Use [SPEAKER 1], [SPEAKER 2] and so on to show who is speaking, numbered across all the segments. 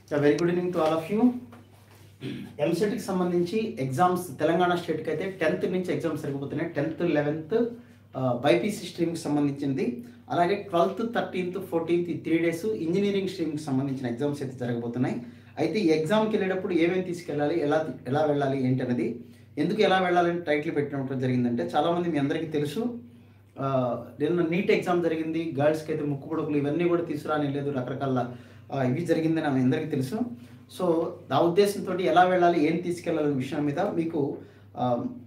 [SPEAKER 1] very good evening to all of you ఎంసెట్కి సంబంధించి exams Telangana స్టేట్కి అయితే టెన్త్ నుంచి ఎగ్జామ్స్ జరగబోతున్నాయి టెన్త్ లెవెన్త్ బైపీసీ స్ట్రీమ్కి సంబంధించింది అలాగే ట్వెల్త్ థర్టీన్త్ ఫోర్టీన్త్ ఈ త్రీ డేస్ ఇంజనీరింగ్ స్ట్రీమ్కి సంబంధించిన ఎగ్జామ్స్ అయితే జరగబోతున్నాయి అయితే ఈ ఎగ్జామ్కి వెళ్ళేటప్పుడు ఏమేమి తీసుకెళ్ళాలి ఎలా ఎలా వెళ్ళాలి ఏంటి అనేది ఎందుకు ఎలా వెళ్ళాలని టైటిల్ పెట్టడం జరిగిందంటే చాలామంది మీ అందరికీ తెలుసు ఆ, నిన్న నీట్ ఎగ్జామ్ జరిగింది గర్ల్స్కి అయితే ముక్కు పొడుకులు ఇవన్నీ కూడా తీసుకురాని లేదు రకరకాల ఆ, ఇవి జరిగిందని మీ అందరికీ తెలుసు సో ఆ ఉద్దేశంతో ఎలా వెళ్ళాలి ఏం తీసుకెళ్ళాలనే విషయం మీద మీకు ఆ,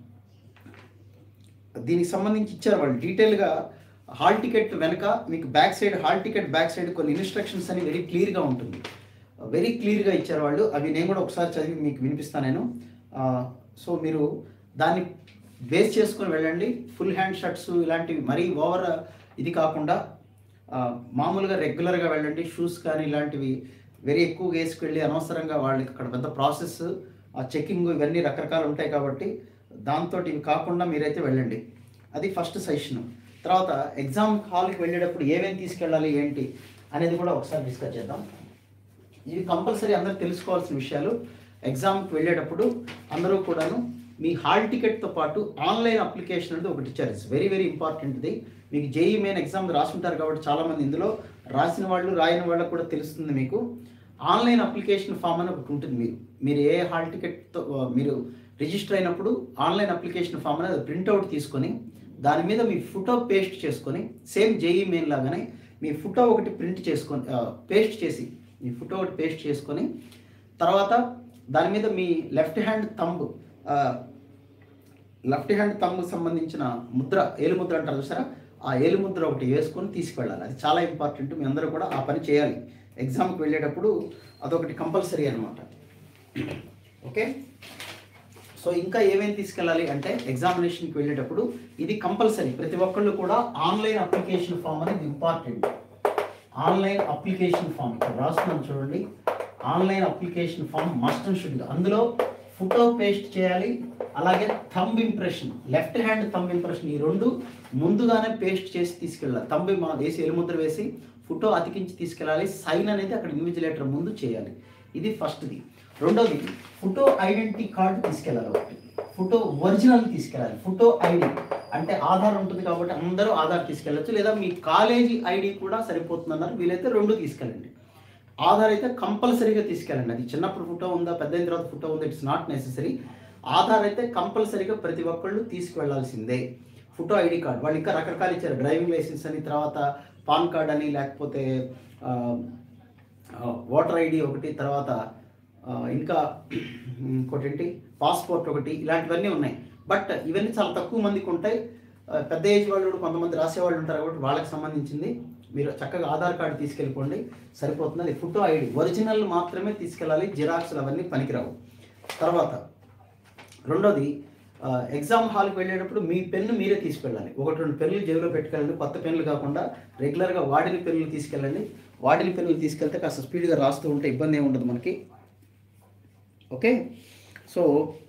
[SPEAKER 1] దీనికి సంబంధించి ఇచ్చారు వాళ్ళు డీటెయిల్గా హాల్ టికెట్ వెనక మీకు back side hall ticket back side కొన్ని ఇన్స్ట్రక్షన్స్ అని వెరీ క్లియర్గా ఉంటుంది వెరీ క్లియర్గా ఇచ్చారు వాళ్ళు అవి నేను కూడా ఒకసారి చదివి మీకు వినిపిస్తాను నేను ఆ, సో మీరు దాన్ని బేస్ చేసుకొని వెళ్ళండి ఫుల్ హ్యాండ్ షర్ట్స్ ఇలాంటివి మరీ ఓవర్ ఇది కాకుండా ఆ, మామూలుగా రెగ్యులర్గా వెళ్ళండి షూస్ కానీ ఇలాంటివి వెరీ ఎక్కువగా వేసుకెళ్ళి అనవసరంగా వాళ్ళకి అక్కడ పెద్ద ప్రాసెస్ ఆ చెకింగ్ ఇవన్నీ రకరకాలు ఉంటాయి కాబట్టి దాంతో ఇవి కాకుండా మీరైతే వెళ్ళండి అది ఫస్ట్ సెషన్ తర్వాత ఎగ్జామ్ హాల్కి వెళ్ళేటప్పుడు ఏమేమి తీసుకెళ్ళాలి ఏంటి అనేది కూడా ఒకసారి డిస్కస్ చేద్దాం ఇవి కంపల్సరీ అందరూ తెలుసుకోవాల్సిన విషయాలు ఎగ్జామ్కి వెళ్ళేటప్పుడు అందరూ కూడాను మీ హాల్ టికెట్తో పాటు ఆన్లైన్ అప్లికేషన్ అనేది ఒకటి ఇచ్చారు ఇట్స్ వెరీ వెరీ ఇంపార్టెంట్ ఇది మీకు జేఈ మెయిన్ ఎగ్జామ్ రాసుంటారు కాబట్టి చాలామంది ఇందులో రాసిన వాళ్ళు రాయని వాళ్ళకు కూడా తెలుస్తుంది మీకు ఆన్లైన్ అప్లికేషన్ ఫామ్ అని ఒకటి ఉంటుంది మీరు మీరు ఏ హాల్ టికెట్తో మీరు రిజిస్టర్ అయినప్పుడు ఆన్లైన్ అప్లికేషన్ ఫామ్ అనేది ప్రింట్అవుట్ తీసుకొని దాని మీద మీ ఫోటో పేస్ట్ చేసుకొని సేమ్ జేఈ మెయిన్ లాగానే మీ ఫోటో ఒకటి ప్రింట్ చేసుకొని పేస్ట్ చేసి మీ ఫోటో ఒకటి పేస్ట్ చేసుకొని తర్వాత దాని మీద మీ left hand thumb left hand thumb సంబంధించిన ముద్ర ఏలు ముద్ర అంటారు చూసారా ఆ ఏలు ముద్ర ఒకటి వేసుకొని తీసుకువెళ్ళాలి అది చాలా ఇంపార్టెంట్ మీ అందరూ కూడా ఆ పని చేయాలి ఎగ్జామ్కి వెళ్ళేటప్పుడు అదొకటి కంపల్సరీ అనమాట ఓకే సో ఇంకా ఏమేమి తీసుకెళ్ళాలి అంటే ఎగ్జామినేషన్కి వెళ్ళేటప్పుడు ఇది కంపల్సరీ ప్రతి ఒక్కళ్ళు కూడా ఆన్లైన్ అప్లికేషన్ ఫామ్ అనేది ఇంపార్టెంట్ ఆన్లైన్ అప్లికేషన్ ఫామ్ ఇక్కడ రాస్తున్నాను చూడండి online application form must and should అందులో ఫోటో పేస్ట్ చేయాలి అలాగే thumb impression left hand thumb impression ఈ రెండు ముందుగానే పేస్ట్ చేసి తీసుకెళ్ళాలి థంబ్ మా వేసి ఎలుముద్ర వేసి ఫోటో అతికించి తీసుకెళ్ళాలి సైన్ అనేది అక్కడ ఇన్విజిలేటర్ ముందు చేయాలి ఇది ఫస్ట్ది రెండోది ఫోటో ఐడెంటిటీ కార్డు తీసుకెళ్ళాలి ఒకటి ఫోటో ఒరిజినల్ తీసుకెళ్ళాలి ఫోటో ఐడి అంటే ఆధార్ ఉంటుంది కాబట్టి అందరూ ఆధార్ తీసుకెళ్ళచ్చు లేదా మీ కాలేజీ ఐడి కూడా సరిపోతుందన్నారు వీలైతే రెండు తీసుకెళ్ళండి ఆధార్ అయితే కంపల్సరీగా తీసుకెళ్ళండి అది చిన్నప్పుడు ఫోటో ఉందా పెద్ద అయిన తర్వాత ఫోటో ఉందా ఇట్స్ నాట్ నెసెసరీ ఆధార్ అయితే కంపల్సరీగా ప్రతి ఒక్కళ్ళు తీసుకువెళ్లాల్సిందే ఫోటో ఐడి కార్డ్ వాళ్ళు ఇంకా రకరకాలు ఇచ్చారు డ్రైవింగ్ లైసెన్స్ అని తర్వాత పాన్ కార్డ్ అని లేకపోతే ఆ, ఆ, ఓటర్ ఐడి ఒకటి తర్వాత ఆ, ఇంకా ఇంకోటి ఏంటి పాస్పోర్ట్ ఒకటి ఇలాంటివన్నీ ఉన్నాయి బట్ ఇవన్నీ చాలా తక్కువ మందికి ఉంటాయి ఆ, పెద్ద ఏజ్ వాళ్ళు కూడా కొంతమంది రాసేవాళ్ళు ఉంటారు కాబట్టి వాళ్ళకి సంబంధించింది మీరు చక్కగా ఆధార్ కార్డు తీసుకెళ్ళిపోండి సరిపోతుంది అది ఫోటో ఐడి ఒరిజినల్ మాత్రమే తీసుకెళ్ళాలి జిరాక్స్లు అవన్నీ పనికిరావు తర్వాత రెండోది ఆ, ఎగ్జామ్ హాల్కి వెళ్ళేటప్పుడు మీ పెన్ను మీరే తీసుకెళ్ళాలి ఒకటి రెండు పెన్నులు జేబులో పెట్టుకెళ్ళండి కొత్త పెన్నులు కాకుండా రెగ్యులర్గా వాడిన పెన్నులు తీసుకెళ్ళండి వాడిన పెన్నులు తీసుకెళ్తే కాస్త స్పీడ్గా రాస్తూ ఉంటే ఇబ్బంది ఏమి ఉండదు మనకి ఓకే సో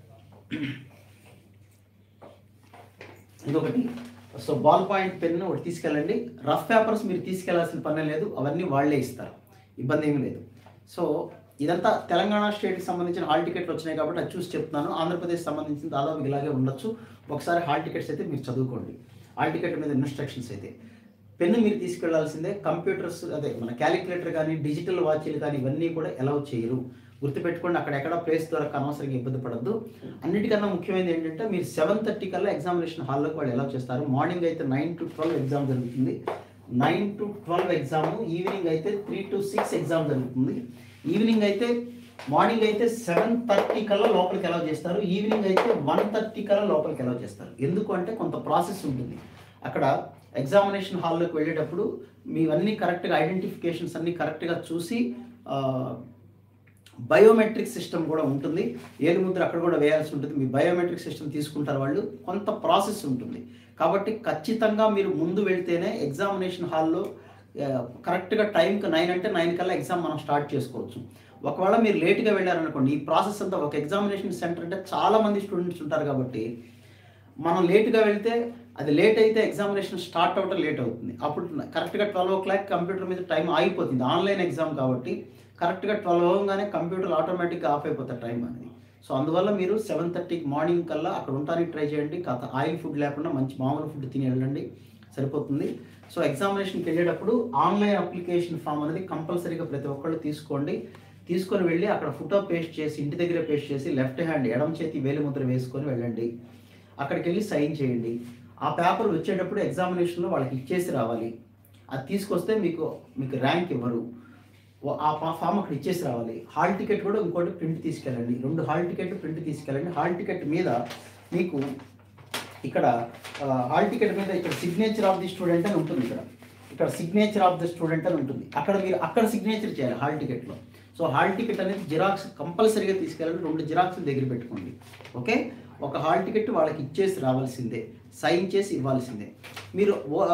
[SPEAKER 1] ఇంకొకటి సో బాల్ పాయింట్ పెన్ ఒకటి తీసుకెళ్ళండి రఫ్ పేపర్స్ మీరు తీసుకెళ్లాల్సిన పని లేదు అవన్నీ వాళ్ళే ఇస్తారు ఇబ్బంది ఏమీ లేదు సో ఇదంతా తెలంగాణ స్టేట్కి సంబంధించిన హాల్ టికెట్లు వచ్చినాయి కాబట్టి అది చూసి చెప్తున్నాను ఆంధ్రప్రదేశ్ సంబంధించిన దాదాపు ఇలాగే ఉండొచ్చు ఒకసారి హాల్ టికెట్స్ అయితే మీరు చదువుకోండి హాల్ టికెట్ మీద ఇన్స్ట్రక్షన్స్ అయితే పెన్ను మీరు తీసుకెళ్లాల్సిందే కంప్యూటర్స్ అదే మన క్యాలిక్యులేటర్ కానీ డిజిటల్ వాచీలు కానీ ఇవన్నీ కూడా అలౌ చేయరు గుర్తుపెట్టుకోండి అక్కడెక్కడ ప్లేస్ ద్వారా అనవసరంగా ఇబ్బంది పడద్దు అన్నిటికన్నా ముఖ్యమైనది ఏంటంటే మీరు సెవెన్ థర్టీ కల్లా ఎగ్జామినేషన్ హాల్లోకి వాళ్ళు ఎలా చేస్తారు మార్నింగ్ అయితే నైన్ టు ట్వెల్వ్ ఎగ్జామ్ జరుగుతుంది nine to twelve exam evening అయితే త్రీ టు సిక్స్ ఎగ్జామ్ జరుగుతుంది ఈవినింగ్ అయితే మార్నింగ్ అయితే సెవెన్ థర్టీ కల్లా లోపలికి ఎలా చేస్తారు ఈవినింగ్ అయితే వన్ థర్టీ కల్లా లోపలికి ఎలా చేస్తారు ఎందుకు అంటే కొంత ప్రాసెస్ ఉంటుంది అక్కడ ఎగ్జామినేషన్ హాల్లోకి వెళ్ళేటప్పుడు మీవన్నీ కరెక్ట్గా ఐడెంటిఫికేషన్స్ అన్నీ కరెక్ట్గా చూసి ఆ, బయోమెట్రిక్ సిస్టమ్ కూడా ఉంటుంది ఏడు ముద్ర అక్కడ కూడా వేయాల్సి ఉంటుంది మీ బయోమెట్రిక్ సిస్టమ్ తీసుకుంటారు వాళ్ళు కొంత ప్రాసెస్ ఉంటుంది కాబట్టి ఖచ్చితంగా మీరు ముందు వెళ్తేనే ఎగ్జామినేషన్ హాల్లో కరెక్ట్గా టైంకి నైన్ అంటే నైన్ కల్లా ఎగ్జామ్ మనం స్టార్ట్ చేసుకోవచ్చు ఒకవేళ మీరు లేట్గా వెళ్ళారనుకోండి ఈ ప్రాసెస్ అంతా ఒక ఎగ్జామినేషన్ సెంటర్ అంటే చాలా మంది స్టూడెంట్స్ ఉంటారు కాబట్టి మనం లేట్గా వెళ్తే అది లేట్ అయితే ఎగ్జామినేషన్ స్టార్ట్ అవ్వటం లేట్ అవుతుంది అప్పుడు కరెక్ట్గా ట్వెల్వ్ ఓ క్లాక్ కంప్యూటర్ మీద టైం ఆగిపోతుంది ఆన్లైన్ ఎగ్జామ్ కాబట్టి కరెక్ట్గా ట్వెల్వ్ అవ్వగానే కంప్యూటర్ ఆటోమేటిక్గా ఆఫ్ అయిపోతుంది టైం అనేది సో అందువల్ల మీరు సెవెన్ థర్టీకి మార్నింగ్ కల్లా అక్కడ ఉండడానికి ట్రై చేయండి కాస్త ఆయిల్ ఫుడ్ లేకుండా మంచి మామూలు ఫుడ్ తిని వెళ్ళండి సరిపోతుంది సో ఎగ్జామినేషన్కి వెళ్ళేటప్పుడు ఆన్లైన్ అప్లికేషన్ ఫామ్ అనేది కంపల్సరీగా ప్రతి ఒక్కళ్ళు తీసుకోండి తీసుకొని వెళ్ళి అక్కడ ఫోటో పేస్ట్ చేసి ఇంటి దగ్గర పేస్ట్ చేసి లెఫ్ట్ హ్యాండ్ ఎడమ చేతి వేలి ముద్ర వేసుకొని వెళ్ళండి అక్కడికి వెళ్ళి సైన్ చేయండి ఆ పేపర్ వచ్చేటప్పుడు ఎగ్జామినేషన్లో వాళ్ళకి ఇచ్చేసి రావాలి అది తీసుకొస్తే మీకు మీకు ర్యాంక్ ఇవ్వరు ఓ- ఆ ఫా- ఫామ్ అక్కడ ఇచ్చేసి రావాలి హాల్ టికెట్ కూడా ఇంకోటి ప్రింట్ తీసుకెళ్ళండి రెండు హాల్ టికెట్ ప్రింట్ తీసుకెళ్ళండి హాల్ టికెట్ మీద మీకు ఇక్కడ ఆ, హాల్ టికెట్ మీద ఇక్కడ సిగ్నేచర్ ఆఫ్ ది స్టూడెంట్ అని ఉంటుంది ఇక్కడ ఇక్కడ సిగ్నేచర్ ఆఫ్ ది స్టూడెంట్ అని ఉంటుంది అక్కడ మీరు అక్కడ సిగ్నేచర్ చేయాలి హాల్ టికెట్లో సో హాల్ టికెట్ అనేది జిరాక్స్ కంపల్సరీగా తీసుకెళ్ళండి రెండు జిరాక్స్ దగ్గర పెట్టుకోండి ఓకే ఒక హాల్ టికెట్ వాళ్ళకి ఇచ్చేసి రావాల్సిందే సైన్ చేసి ఇవ్వాల్సిందే మీరు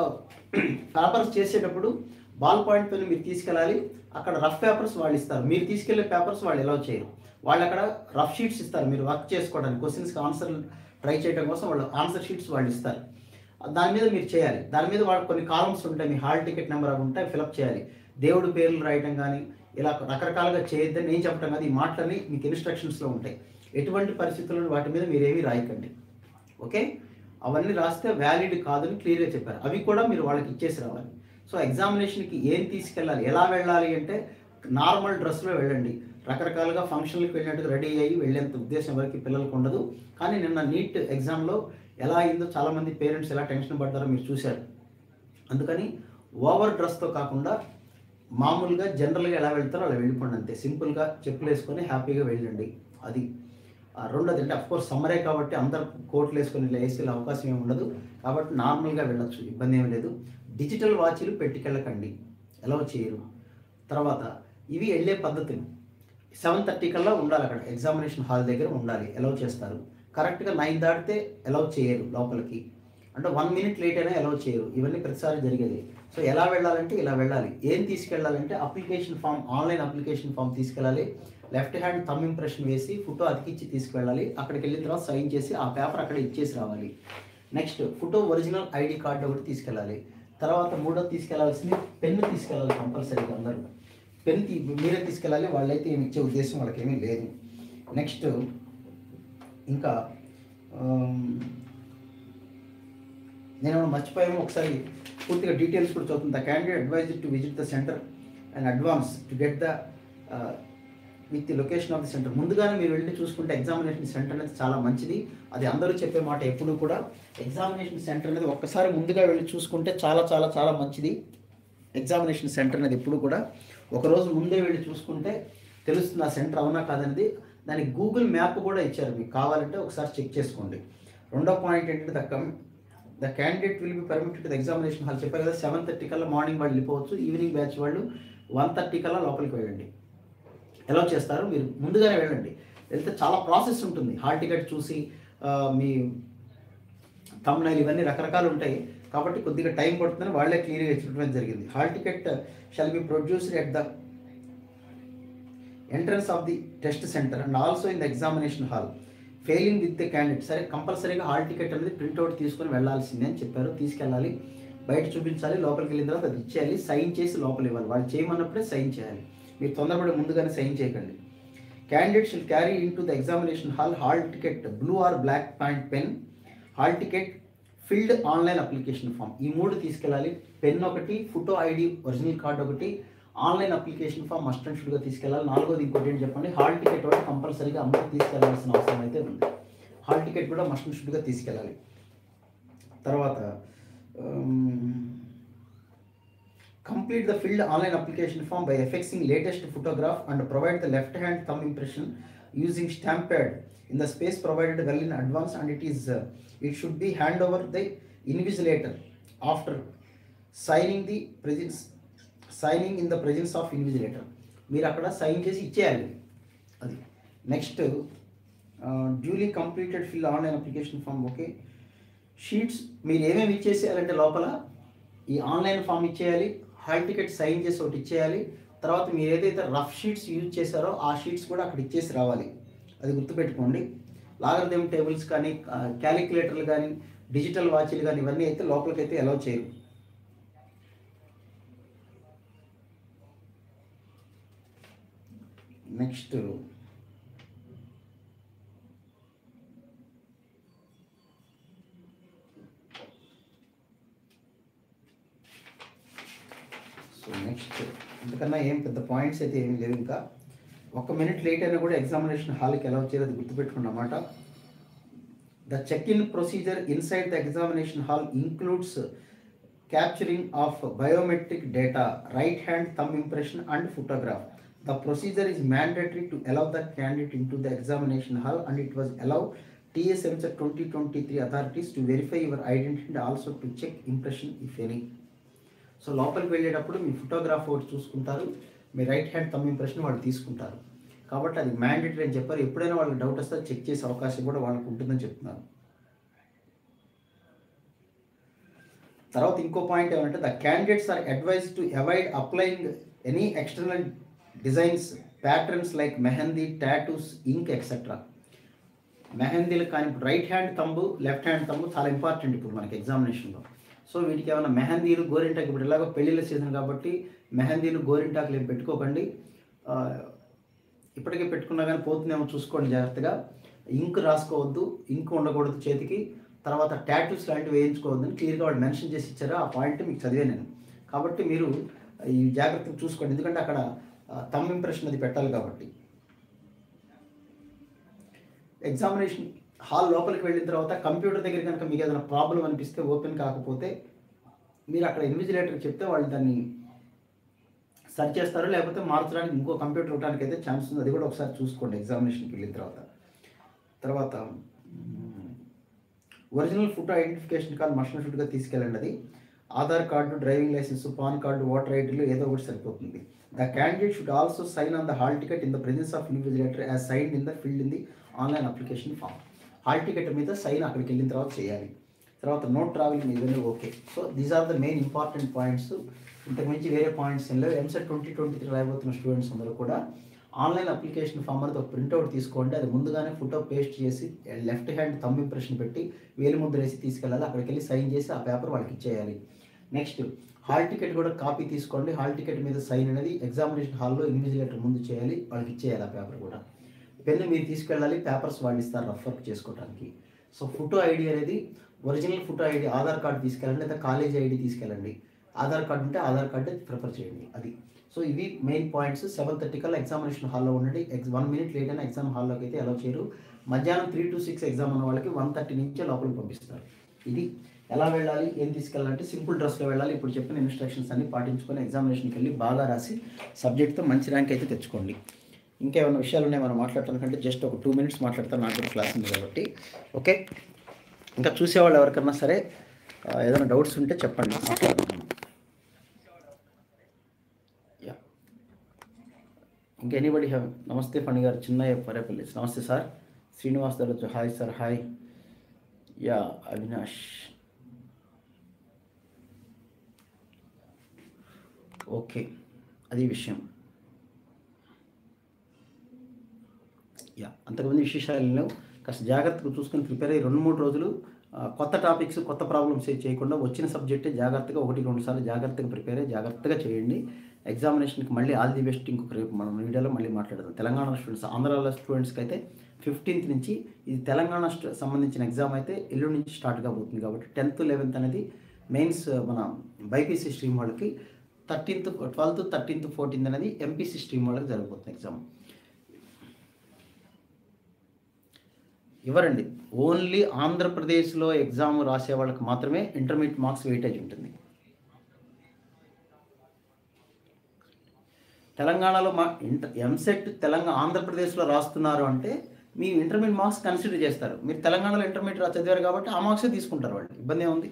[SPEAKER 1] పేపర్స్ చేసేటప్పుడు బాల్ పాయింట్ పెన్ మీరు తీసుకెళ్ళాలి అక్కడ రఫ్ పేపర్స్ వాళ్ళు ఇస్తారు మీరు తీసుకెళ్లే పేపర్స్ వాళ్ళు ఎలా చేయరు వాళ్ళు అక్కడ రఫ్ షీట్స్ ఇస్తారు మీరు వర్క్ చేసుకోవడానికి క్వశ్చన్స్కి ఆన్సర్ ట్రై చేయడం కోసం వాళ్ళు ఆన్సర్ షీట్స్ వాళ్ళు ఇస్తారు దాని మీద మీరు చేయాలి దాని మీద వాళ్ళు కొన్ని కాలమ్స్ ఉంటాయి మీ హాల్ టికెట్ నెంబర్ అవి ఉంటాయి ఫిలప్ చేయాలి దేవుడి పేర్లు రాయటం కానీ ఇలా రకరకాలుగా చేయొద్దని నేను చెప్పడం కాదు ఈ మాటలన్నీ మీకు ఇన్స్ట్రక్షన్స్లో ఉంటాయి ఎటువంటి పరిస్థితుల్లో వాటి మీద మీరేమీ రాయకండి ఓకే అవన్నీ రాస్తే వ్యాలిడ్ కాదని క్లియర్గా చెప్పారు అవి కూడా మీరు వాళ్ళకి ఇచ్చేసి రావాలి సో ఎగ్జామినేషన్కి ఏం తీసుకెళ్ళాలి ఎలా వెళ్ళాలి అంటే నార్మల్ డ్రెస్లో వెళ్ళండి రకరకాలుగా ఫంక్షన్లకు వెళ్ళినట్టుగా రెడీ అయ్యి వెళ్ళేంత ఉద్దేశం ఎవరికి పిల్లలకు ఉండదు కానీ నిన్న నీట్ ఎగ్జామ్లో ఎలా అయిందో చాలామంది పేరెంట్స్ ఎలా టెన్షన్ పడ్డారో మీరు చూశారు అందుకని ఓవర్ డ్రెస్తో కాకుండా మామూలుగా జనరల్గా ఎలా వెళ్తారో అలా వెళ్ళిపోండి అంతే సింపుల్గా చెప్పులు వేసుకొని హ్యాపీగా వెళ్ళండి అది ఆ, రెండోది అంటే అఫ్కోర్స్ సమ్మరే కాబట్టి అందరు కోట్లు వేసుకొని ఇలా వేసే అవకాశం ఏమి ఉండదు కాబట్టి నార్మల్గా వెళ్ళొచ్చు ఇబ్బంది ఏమీ లేదు డిజిటల్ వాచీలు పెట్టుకెళ్ళకండి ఎలా చేయరు తర్వాత ఇవి వెళ్ళే పద్ధతులు సెవెన్ థర్టీ కల్లా ఉండాలి అక్కడ ఎగ్జామినేషన్ హాల్ దగ్గర ఉండాలి ఎలా చేస్తారు కరెక్ట్గా నైన్ దాటితే ఎలా చేయరు లోపలికి అంటే వన్ మినిట్ లేట్ అయినా ఎలా చేయరు ఇవన్నీ ప్రతిసారి జరిగేది సో ఎలా వెళ్ళాలంటే ఇలా వెళ్ళాలి ఏం తీసుకెళ్ళాలంటే application form online application form తీసుకెళ్ళాలి లెఫ్ట్ హ్యాండ్ థమ్ ఇంప్రెషన్ వేసి ఫోటో అతికిచ్చి తీసుకువెళ్ళాలి అక్కడికి వెళ్ళిన తర్వాత సైన్ చేసి ఆ పేపర్ అక్కడ ఇచ్చేసి రావాలి next photo original ID card ఒకటి తీసుకెళ్ళాలి తర్వాత మూడో తీసుకెళ్లాల్సింది పెన్ను తీసుకెళ్ళాలి కంపల్సరీగా అందరూ పెన్ తీ మీరే తీసుకెళ్ళాలి వాళ్ళైతే ఏమి ఇచ్చే ఉద్దేశం వాళ్ళకి ఏమీ లేదు నెక్స్ట్ ఇంకా ఆమ్, నేను మర్చిపోయాము ఒకసారి పూర్తిగా డీటెయిల్స్ కూడా చదువుతుంది the candidate advise to visit the centre and advance to get the with the location of the centre ముందుగానే మీరు వెళ్ళి చూసుకుంటే ఎగ్జామినేషన్ సెంటర్ అనేది చాలా మంచిది అది అందరూ చెప్పే మాట ఎప్పుడు కూడా ఎగ్జామినేషన్ సెంటర్ అనేది ఒక్కసారి ముందుగా వెళ్ళి చూసుకుంటే చాలా చాలా చాలా మంచిది ఎగ్జామినేషన్ సెంటర్ అనేది ఎప్పుడు కూడా ఒకరోజు ముందే వెళ్ళి చూసుకుంటే తెలుస్తుంది ఆ సెంటర్ అవునా కాదనేది దానికి గూగుల్ మ్యాప్ కూడా ఇచ్చారు మీకు కావాలంటే ఒకసారి చెక్ చేసుకోండి రెండో పాయింట్ ఏంటంటే the come the candidate will be permitted the examination hall చెప్పారు కదా సెవెన్ థర్టీ కల్లా మార్నింగ్ వాళ్ళు వెళ్ళిపోవచ్చు ఈవినింగ్ బ్యాచ్ వాళ్ళు వన్ థర్టీ కల్లా లోపలికి వెళ్ళండి ఎలా చేస్తారు మీరు ముందుగానే వెళ్ళండి వెళ్తే చాలా ప్రాసెస్ ఉంటుంది హాల్ టికెట్ చూసి ఆ, మీ తమ్నైల్ ఇవన్నీ రకరకాలు ఉంటాయి కాబట్టి కొద్దిగా టైం పడుతుందని వాళ్ళే క్లియర్గా చెప్పడం జరిగింది hall ticket shall be produced at the entrance of the test centre and also in the examination hall failing with the candidate సరే కంపల్సరీగా హాల్ టికెట్ అనేది ప్రింట్అవుట్ తీసుకొని వెళ్ళాల్సిందే అని చెప్పారు తీసుకెళ్ళాలి బయట చూపించాలి లోపలికి వెళ్ళిన తర్వాత అది ఇచ్చేయాలి సైన్ చేసి లోపల ఇవ్వాలి వాళ్ళు చేయమన్నప్పుడే సైన్ చేయాలి మీరు తొందరపడి ముందుగానే సైన్ చేయకండి candidate shall carry into the examination hall hall ticket blue or black point pen hall ticket filled online application form ఈ మూడు తీసుకెళ్ళాలి పెన్ ఒకటి ఫోటో ఐడి ఒరిజినల్ కార్డ్ ఒకటి online application form must and షుడ్గా తీసుకెళ్ళాలి నాలుగోది ఇంకోటి ఏంటి చెప్పండి హాల్ టికెట్ ఒకటి కంపల్సరీగా అందరూ తీసుకెళ్లాల్సిన అవసరం అయితే ఉంది హాల్ టికెట్ కూడా మస్ట్ అండ్ షుడ్గా తీసుకెళ్ళాలి తర్వాత complete the filled online application form by affixing latest photograph and provide the left hand thumb impression using stamp pad in the space provided well in advance and it is it should be hand over the invigilator after signing the presence signing in the presence of invigilator మీరు అక్కడ sign చేసి ఇచ్చేయాలి అది next duly completed fill online application form okay sheets మీరు ఏమేమి ఇచ్చేసేయాలంటే లోపల ఈ ఆన్లైన్ ఫామ్ ఇచ్చేయాలి హాల్ టికెట్ సైన్ చేసి ఒకటి ఇచ్చేయాలి తర్వాత మీరు ఏదైతే రఫ్ షీట్స్ యూజ్ చేశారో ఆ షీట్స్ కూడా అక్కడ ఇచ్చేసి రావాలి అది గుర్తుపెట్టుకోండి లాగర్థం టేబుల్స్ కానీ క్యాలిక్యులేటర్లు కానీ డిజిటల్ వాచీలు కానీ ఇవన్నీ అయితే లోపలికి అయితే అలౌ చేయరు నెక్స్ట్ సో నెక్స్ట్ ఇంతకన్నా ఏం పెద్ద పాయింట్స్ అయితే ఏమీ లేవు ఇంకా ఒక మినిట్ లేట్ అయినా కూడా ఎగ్జామినేషన్ హాల్కి ఎలా వచ్చేది అది గుర్తుపెట్టుకున్నమాట the check in procedure inside the examination hall includes capturing of biometric data right hand thumb impression and photograph the procedure is mandatory to allow the candidate into the examination hall and it was allow టీఎస్ఎంసర్ twenty twenty three authorities to verify your identity and also to check impression if any so లోపలికి వెళ్ళేటప్పుడు మీ photograph ఒకటి చూసుకుంటారు మీ right hand thumb impression వాళ్ళు తీసుకుంటారు కాబట్టి అది మ్యాండేటరీ అని చెప్పారు ఎప్పుడైనా వాళ్ళకి డౌట్ వస్తే చెక్ చేసే అవకాశం కూడా వాళ్ళకు ఉంటుందని చెప్తున్నారు తర్వాత ఇంకో పాయింట్ ఏమంటే the candidates are advise to avoid applying any external designs patterns like mehndi tattoos ink etcetera మెహందీలు కానీ ఇప్పుడు right hand thumb left hand thumb చాలా ఇంపార్టెంట్ ఇప్పుడు మనకి ఎగ్జామినేషన్లో సో వీటికి ఏమైనా మెహందీలు గోరింటాకు ఇప్పుడు ఎలాగో పెళ్ళిళ్ళ సీజన్ కాబట్టి మెహందీలు గోరింటాకులు ఏం పెట్టుకోకండి ఆ, ఇప్పటికే పెట్టుకున్నా కానీ పోతుందేమో చూసుకోండి జాగ్రత్తగా ఇంక్ రాసుకోవద్దు ఇంక్ ఉండకూడదు చేతికి తర్వాత టాటూస్ లాంటివి వేయించుకోవద్దని క్లియర్గా వాళ్ళు మెన్షన్ చేసి ఇచ్చారు ఆ పాయింట్ మీకు చదివే నేను కాబట్టి మీరు ఈ జాగ్రత్తగా చూసుకోండి ఎందుకంటే అక్కడ తమ్ ఇంప్రెషన్ అది పెట్టాలి కాబట్టి ఎగ్జామినేషన్ హాల్ లోపలికి వెళ్ళిన తర్వాత కంప్యూటర్ దగ్గర కనుక మీకు ఏదైనా ప్రాబ్లం అనిపిస్తే ఓపెన్ కాకపోతే మీరు అక్కడ ఇన్విజిలేటర్కి చెప్తే వాళ్ళు దాన్ని సర్చ్ చేస్తారు లేకపోతే మార్చడానికి ఇంకో కంప్యూటర్ ఇవ్వడానికి అయితే ఛాన్స్ ఉంది అది కూడా ఒకసారి చూసుకోండి ఎగ్జామినేషన్కి వెళ్ళిన తర్వాత తర్వాత ఒరిజినల్ ఫోటో ఐడెంటిఫికేషన్ కార్డు మషన్ షూట్గా తీసుకెళ్ళండి అది Aadhaar card driving licence PAN card voter ఐడీలో ఏదో ఒకటి సరిపోతుంది the candidate should also sign on the hall ticket in the presence of invigilator as sign in the field in the online application form hall ticket మీద sign అక్కడికి వెళ్ళిన తర్వాత చేయాలి తర్వాత నో ట్రావెలింగ్ ఇవన్నీ okay so these are the main important points ఇంతకు మించి వేరే పాయింట్స్ ఏం లేవు ఎంసెట్ ట్వంటీ ట్వంటీ త్రీ రాయబోతున్న స్టూడెంట్స్ అందరూ కూడా ఆన్లైన్ అప్లికేషన్ ఫామ్ అనేది ఒక ప్రింట్అవుట్ తీసుకోండి అది ముందుగానే ఫోటో పేస్ట్ చేసి లెఫ్ట్ హ్యాండ్ థమ్ ఇంప్రెషన్ పెట్టి వేలి ముద్ర వేసి తీసుకెళ్ళాలి అక్కడికి వెళ్ళి సైన్ చేసి ఆ పేపర్ వాళ్ళకి ఇచ్చేయాలి నెక్స్ట్ హాల్ టికెట్ కూడా కాపీ తీసుకోండి హాల్ టికెట్ మీద సైన్ అనేది ఎగ్జామినేషన్ హాల్లో ఇన్విజిలేటర్ ముందు చేయాలి వాళ్ళకి ఇచ్చేయాలి ఆ పేపర్ కూడా పెన్ను మీరు తీసుకెళ్ళాలి పేపర్స్ వాళ్ళు ఇస్తారు రఫ్ వర్క్ చేసుకోవడానికి సో ఫోటో ఐడి అనేది original photo ID Aadhaar card తీసుకెళ్ళండి లేదా కాలేజ్ ఐడి తీసుకెళ్ళండి ఆధార్ కార్డు ఉంటే ఆధార్ కార్డు ప్రిఫర్ చేయండి అది సో ఇవి మెయిన్ పాయింట్స్ సెవెన్ థర్టీ కల్లా ఎగ్జామినేషన్ హాల్లో ఉండండి ఎగ్జ్ వన్ మినిట్ లేట్ అయినా ఎగ్జామ్ హాల్లోకి అయితే అలౌ చేయరు మధ్యాహ్నం త్రీ టు సిక్స్ ఎగ్జామ్ ఉన్న వాళ్ళకి వన్ థర్టీ నుంచే లోపలికి పంపిస్తారు ఇది ఎలా వెళ్ళాలి ఏం తీసుకెళ్ళాలంటే సింపుల్ డ్రెస్లో వెళ్ళాలి ఇప్పుడు చెప్పిన ఇన్స్ట్రక్షన్స్ అన్ని పాటించుకొని ఎగ్జామినేషన్కి వెళ్ళి బాగా రాసి సబ్జెక్ట్తో మంచి ర్యాంక్ అయితే తెచ్చుకోండి ఇంకేమైనా విషయాలు ఉన్నాయి మనం మాట్లాడటానికంటే జస్ట్ ఒక టూ మినిట్స్ మాట్లాడతాను నాకు కూడా క్లాస్ ఉంది కాబట్టి ఓకే ఇంకా చూసేవాళ్ళు ఎవరికన్నా సరే ఆ, ఏదైనా డౌట్స్ ఉంటే చెప్పండి మాట్లాడదాం యా ఇంకా ఎనీబడి హ్యావ్ నమస్తే ఫణి గారు చిన్నయ్య పరేపల్లి నమస్తే సార్ శ్రీనివాస్ దొరచు hi sir hi ya Avinash okay అది విషయం యా అంతకుముందు విశేషాలు లేవు కాస్త జాగ్రత్తగా చూసుకొని ప్రిపేర్ అయ్యి రెండు మూడు రోజులు ఆ, కొత్త టాపిక్స్ కొత్త ప్రాబ్లమ్స్ ఏ చేయకుండా వచ్చిన సబ్జెక్టే జాగ్రత్తగా ఒకటి రెండు సార్లు జాగ్రత్తగా ప్రిపేర్ అయ్యి జాగ్రత్తగా చేయండి ఎగ్జామినేషన్కి మళ్ళీ ఆల్ ది బెస్ట్ ఇంకొక రేపు మనం వీడియోలో మళ్ళీ మాట్లాడదాం తెలంగాణ స్టూడెంట్స్ ఆంధ్రాలో స్టూడెంట్స్కి అయితే ఫిఫ్టీన్త్ నుంచి ఇది తెలంగాణ స్ట- సంబంధించిన ఎగ్జామ్ అయితే ఎల్లుండి నుంచి స్టార్ట్ కాబోతుంది కాబట్టి టెన్త్ లెవెన్త్ అనేది మెయిన్స్ మన బైపీసీ స్ట్రీమ్ వాళ్ళకి థర్టీన్త్ ట్వెల్త్ థర్టీన్త్ ఫోర్టీన్త్ అనేది ఎంపీసీ స్ట్రీమ్ వాళ్ళకి జరగబోతుంది ఎగ్జామ్ ఇవ్వరండి ఓన్లీ ఆంధ్రప్రదేశ్లో ఎగ్జామ్ రాసే వాళ్ళకి మాత్రమే ఇంటర్మీడియట్ మార్క్స్ వెయిటేజ్ ఉంటుంది తెలంగాణలో మా ఇంటర్ ఎంసెట్ తెలంగాణ ఆంధ్రప్రదేశ్లో రాస్తున్నారు అంటే మీ ఇంటర్మీడియట్ మార్క్స్ కన్సిడర్ చేస్తారు మీరు తెలంగాణలో ఇంటర్మీడియట్ రా- చదివారు కాబట్టి ఆ మార్క్సే తీసుకుంటారు వాళ్ళు ఇబ్బంది ఏముంది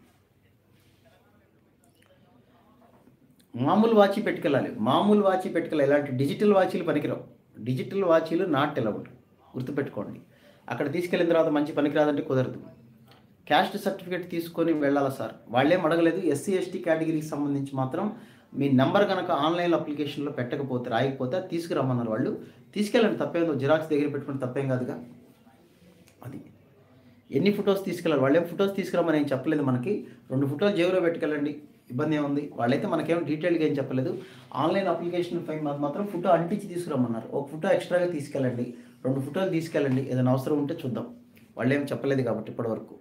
[SPEAKER 1] మామూలు వాచి పెట్టుకెళ్ళాలి మామూలు వాచి పెట్టుకెళ్ళాలి ఇలాంటి డిజిటల్ వాచీలు పనికిరావు డిజిటల్ వాచీలు నాట్ ఎలౌడ్ గుర్తుపెట్టుకోండి అక్కడ తీసుకెళ్ళిన తర్వాత మంచి పనికిరాదంటే కుదరదు క్యాస్ట్ సర్టిఫికేట్ తీసుకొని వెళ్ళాలా సార్ వాళ్ళేం అడగలేదు ఎస్సీ ఎస్టీ కేటగిరీకి సంబంధించి మాత్రం మీ నెంబర్ కనుక ఆన్లైన్ అప్లికేషన్లో పెట్టకపోతే రాయకపోతే అది తీసుకురమ్మన్నారు వాళ్ళు తీసుకెళ్ళండి తప్పేందో జిరాక్స్ దగ్గర పెట్టుకుని తప్పేం కాదుగా అది ఎన్ని ఫొటోస్ తీసుకెళ్ళాలి వాళ్ళేం ఫొటోస్ తీసుకురామని ఏం చెప్పలేదు మనకి రెండు ఫోటోలు జేబులో పెట్టుకెళ్ళండి ఇబ్బంది ఏముంది వాళ్ళైతే మనకేం డీటెయిల్గా ఏం చెప్పలేదు ఆన్లైన్ అప్లికేషన్ ఫైన్ మాత్రం ఫోటో అంటించి తీసుకురమ్మన్నారు ఒక ఫోటో ఎక్స్ట్రాగా తీసుకెళ్ళండి రెండు ఫోటోలు తీసుకెళ్ళండి ఏదైనా అవసరం ఉంటే చూద్దాం వాళ్ళు ఏం చెప్పలేదు కాబట్టి ఇప్పటివరకు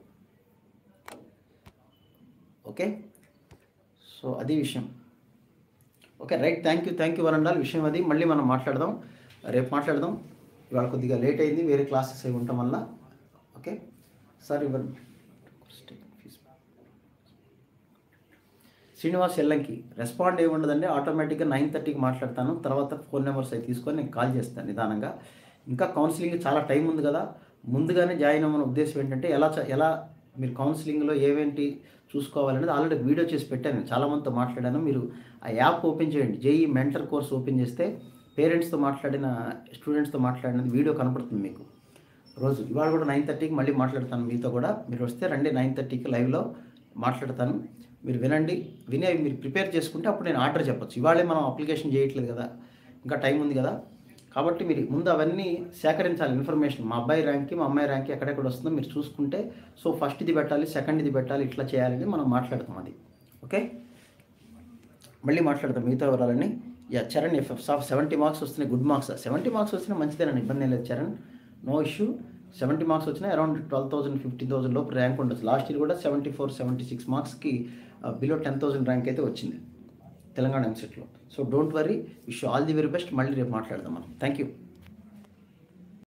[SPEAKER 1] ఓకే సో అది విషయం okay right thank you thank you వరండాల్ విషయం అది మళ్ళీ మనం మాట్లాడదాం రేపు మాట్లాడదాం ఇవాళ కొద్దిగా లేట్ అయింది వేరే క్లాసెస్ అవి ఉండటం వల్ల ఓకే సార్ ఇవ్వండి శ్రీనివాస్ ఎల్లంకి రెస్పాండ్ ఏమి ఉండదండి ఆటోమేటిక్గా నైన్ థర్టీకి మాట్లాడతాను తర్వాత ఫోన్ నెంబర్స్ అవి తీసుకొని నేను కాల్ చేస్తాను నిదానంగా ఇంకా కౌన్సిలింగ్ చాలా టైం ఉంది కదా ముందుగానే జాయిన్ అవ్వని ఉద్దేశం ఏంటంటే ఎలా చ- ఎలా మీరు కౌన్సిలింగ్లో ఏవేంటి చూసుకోవాలనేది ఆల్రెడీ వీడియో చేసి పెట్టాను నేను చాలామందితో మాట్లాడాను మీరు ఆ యాప్ ఓపెన్ చేయండి జేఈ మెంటర్ కోర్స్ ఓపెన్ చేస్తే పేరెంట్స్తో మాట్లాడిన స్టూడెంట్స్తో మాట్లాడినది వీడియో కనపడుతుంది మీకు రోజు ఇవాళ కూడా నైన్ థర్టీకి మళ్ళీ మాట్లాడతాను మీతో కూడా మీరు వస్తే రండి నైన్ థర్టీకి లైవ్లో మాట్లాడతాను మీరు వినండి విని అవి మీరు ప్రిపేర్ చేసుకుంటే అప్పుడు నేను ఆర్డర్ చెప్పొచ్చు ఇవాళే మనం అప్లికేషన్ చేయట్లేదు కదా ఇంకా టైం ఉంది కదా కాబట్టి మీరు ముందు అవన్నీ సేకరించాలి ఇన్ఫర్మేషన్ మా అబ్బాయి ర్యాంక్కి మా అమ్మాయి ర్యాంక్కి ఎక్కడెక్కడ వస్తుందో మీరు చూసుకుంటే సో ఫస్ట్ ఇది పెట్టాలి సెకండ్ ఇది పెట్టాలి ఇట్లా చేయాలని మనం మాట్లాడతాం అది ఓకే మళ్ళీ మాట్లాడతాం మిగతా వివరాలని యా చరణ్ ఎఫ్ సెవెంటీ మార్క్స్ వస్తున్నాయి గుడ్ మార్క్స్ సెవెంటీ మార్క్స్ వచ్చినా మంచిదేనండి ఇబ్బంది ఏం లేదు Charan no issue seventy marks వచ్చినాయి around twelve thousand fifteen thousand లోపు ర్యాంక్ ఉండొచ్చు లాస్ట్ ఇయర్ కూడా సెవెంటీ ఫోర్ సెవెంటీ సిక్స్ మార్క్స్కి బిలో టెన్ థౌసండ్ ర్యాంక్ అయితే వచ్చింది తెలంగాణ ఎంసెట్లో so don't worry wish all the very best మళ్ళీ రేపు మాట్లాడదాం మనం థ్యాంక్ యూ